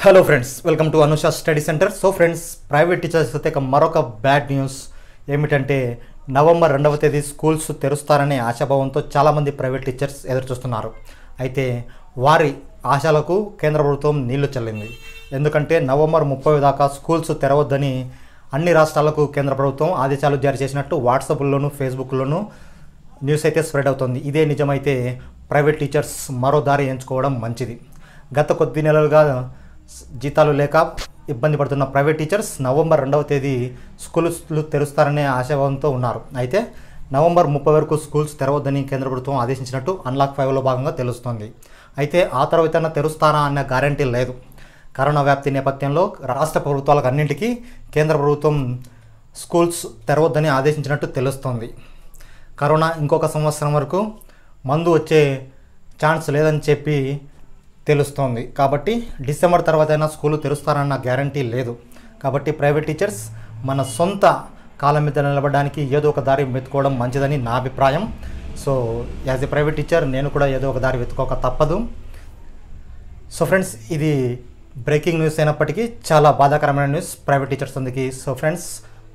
hello friends welcome to Anusha study centre so friends private teachers అయితే ఇక మరొక bad news ఏమిటంటే నవంబర్ రెండవ తేదీ స్కూల్స్ తెరుస్తారనే ఆశాభావంతో చాలామంది ప్రైవేట్ టీచర్స్ ఎదురు చూస్తున్నారు అయితే వారి ఆశలకు కేంద్ర ప్రభుత్వం నీళ్లు చల్లింది ఎందుకంటే నవంబర్ ముప్పై దాకా స్కూల్స్ తెరవద్దని అన్ని రాష్ట్రాలకు కేంద్ర ప్రభుత్వం ఆదేశాలు జారీ చేసినట్టు వాట్సాప్లోను ఫేస్బుక్లోను న్యూస్ అయితే స్ప్రెడ్ అవుతుంది ఇదే నిజమైతే ప్రైవేట్ టీచర్స్ మరో దారి ఎంచుకోవడం మంచిది గత కొద్ది నెలలుగా జీతాలు లేక ఇబ్బంది పడుతున్న ప్రైవేట్ టీచర్స్ నవంబర్ రెండవ తేదీ స్కూల్స్లు తెరుస్తారనే ఆశాభావంతో ఉన్నారు అయితే నవంబర్ ముప్పై వరకు స్కూల్స్ తెరవద్దని కేంద్ర ప్రభుత్వం ఆదేశించినట్టు అన్లాక్ ఫైవ్లో భాగంగా తెలుస్తోంది అయితే ఆ తర్వాత తెరుస్తారా అన్న గ్యారంటీ లేదు కరోనా వ్యాప్తి నేపథ్యంలో రాష్ట్ర ప్రభుత్వాలకు అన్నింటికీ కేంద్ర ప్రభుత్వం స్కూల్స్ తెరవద్దని ఆదేశించినట్టు తెలుస్తోంది కరోనా ఇంకొక సంవత్సరం వరకు మందు వచ్చే ఛాన్స్ లేదని చెప్పి తెలుస్తోంది కాబట్టి డిసెంబర్ తర్వాత అయినా స్కూలు తెరుస్తారన్న గ్యారంటీ లేదు కాబట్టి ప్రైవేట్ టీచర్స్ మన సొంత కాలం మీద నిలబడడానికి ఏదో ఒక దారి వెతుకోవడం మంచిదని నా అభిప్రాయం so as a private teacher నేను కూడా ఏదో ఒక దారి వెతుకోక తప్పదు సో ఫ్రెండ్స్ ఇది బ్రేకింగ్ న్యూస్ అయినప్పటికీ చాలా బాధాకరమైన న్యూస్ ప్రైవేట్ టీచర్స్ అందుకు సో ఫ్రెండ్స్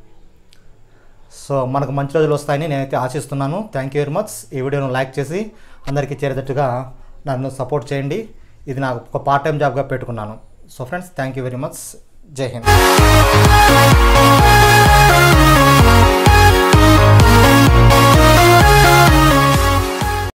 సో మనకు మంచి రోజులు వస్తాయని నేనైతే ఆశిస్తున్నాను థ్యాంక్ యూ వెరీ మచ్ ఈ వీడియోను లైక్ చేసి అందరికీ చేరేటట్టుగా నన్ను సపోర్ట్ చేయండి ఇది నాకు ఒక పార్ట్ టైం జాబ్గా పెట్టుకున్నాను so friends thank you very much Jai Hind